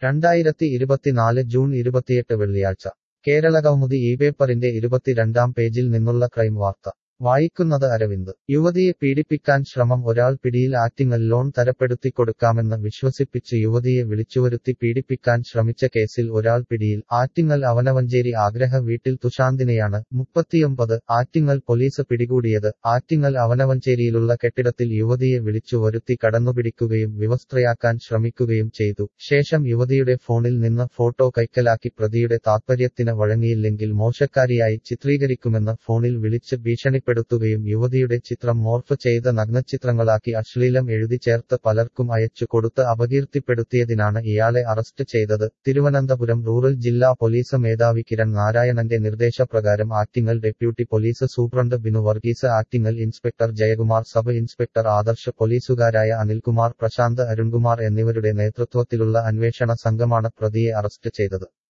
രണ്ടായിരത്തി ഇരുപത്തിനാല് ജൂൺ ഇരുപത്തിയെട്ട് വെള്ളിയാഴ്ച കേരള കൗമുദി ഈ പേപ്പറിന്റെ ഇരുപത്തിരണ്ടാം പേജിൽ നിന്നുള്ള ക്രൈം വാർത്ത വായിക്കുന്നത് അരവിന്ദ് യുവതിയെ പീഡിപ്പിക്കാൻ ശ്രമം ഒരാൾ പിടിയിൽ ആറ്റിങ്ങൽ ലോൺ തരപ്പെടുത്തിക്കൊടുക്കാമെന്ന് വിശ്വസിപ്പിച്ച് യുവതിയെ വിളിച്ചുവരുത്തി പീഡിപ്പിക്കാൻ ശ്രമിച്ച കേസിൽ ഒരാൾ പിടിയിൽ ആറ്റിങ്ങൽ അവനവഞ്ചേരി ആഗ്രഹ വീട്ടിൽ തുഷാന്തിനെയാണ് മുപ്പത്തിയൊമ്പത് ആറ്റിങ്ങൽ പോലീസ് പിടികൂടിയത് ആറ്റിങ്ങൽ അവനവഞ്ചേരിയിലുള്ള കെട്ടിടത്തിൽ യുവതിയെ വിളിച്ചു വരുത്തി കടന്നുപിടിക്കുകയും വിവസ്ത്രയാക്കാൻ ശ്രമിക്കുകയും ചെയ്തു ശേഷം യുവതിയുടെ ഫോണിൽ നിന്ന് ഫോട്ടോ കൈക്കലാക്കി പ്രതിയുടെ താത്പര്യത്തിന് വഴങ്ങിയില്ലെങ്കിൽ മോശക്കാരിയായി ചിത്രീകരിക്കുമെന്ന് ഫോണിൽ വിളിച്ച് ഭീഷണിപ്പെടുത്തി ഉൾപ്പെടുത്തുകയും യുവതിയുടെ ചിത്രം മോർഫ് ചെയ്ത നഗ്നചിത്രങ്ങളാക്കി അശ്ലീലം എഴുതി ചേർത്ത് പലർക്കും അയച്ചു കൊടുത്ത് അപകീർത്തിപ്പെടുത്തിയതിനാണ് ഇയാളെ അറസ്റ്റ് ചെയ്തത് തിരുവനന്തപുരം റൂറൽ ജില്ലാ പോലീസ് മേധാവി കിരൺ നാരായണന്റെ നിർദ്ദേശപ്രകാരം Attingal deputy police superintendent Binu Varghese Attingal inspector Jayakumar sub inspector Adarsh പോലീസുകാരായ അനിൽകുമാർ പ്രശാന്ത് അരുൺകുമാർ എന്നിവരുടെ നേതൃത്വത്തിലുള്ള അന്വേഷണ സംഘമാണ് പ്രതിയെ അറസ്റ്റ് ചെയ്തത്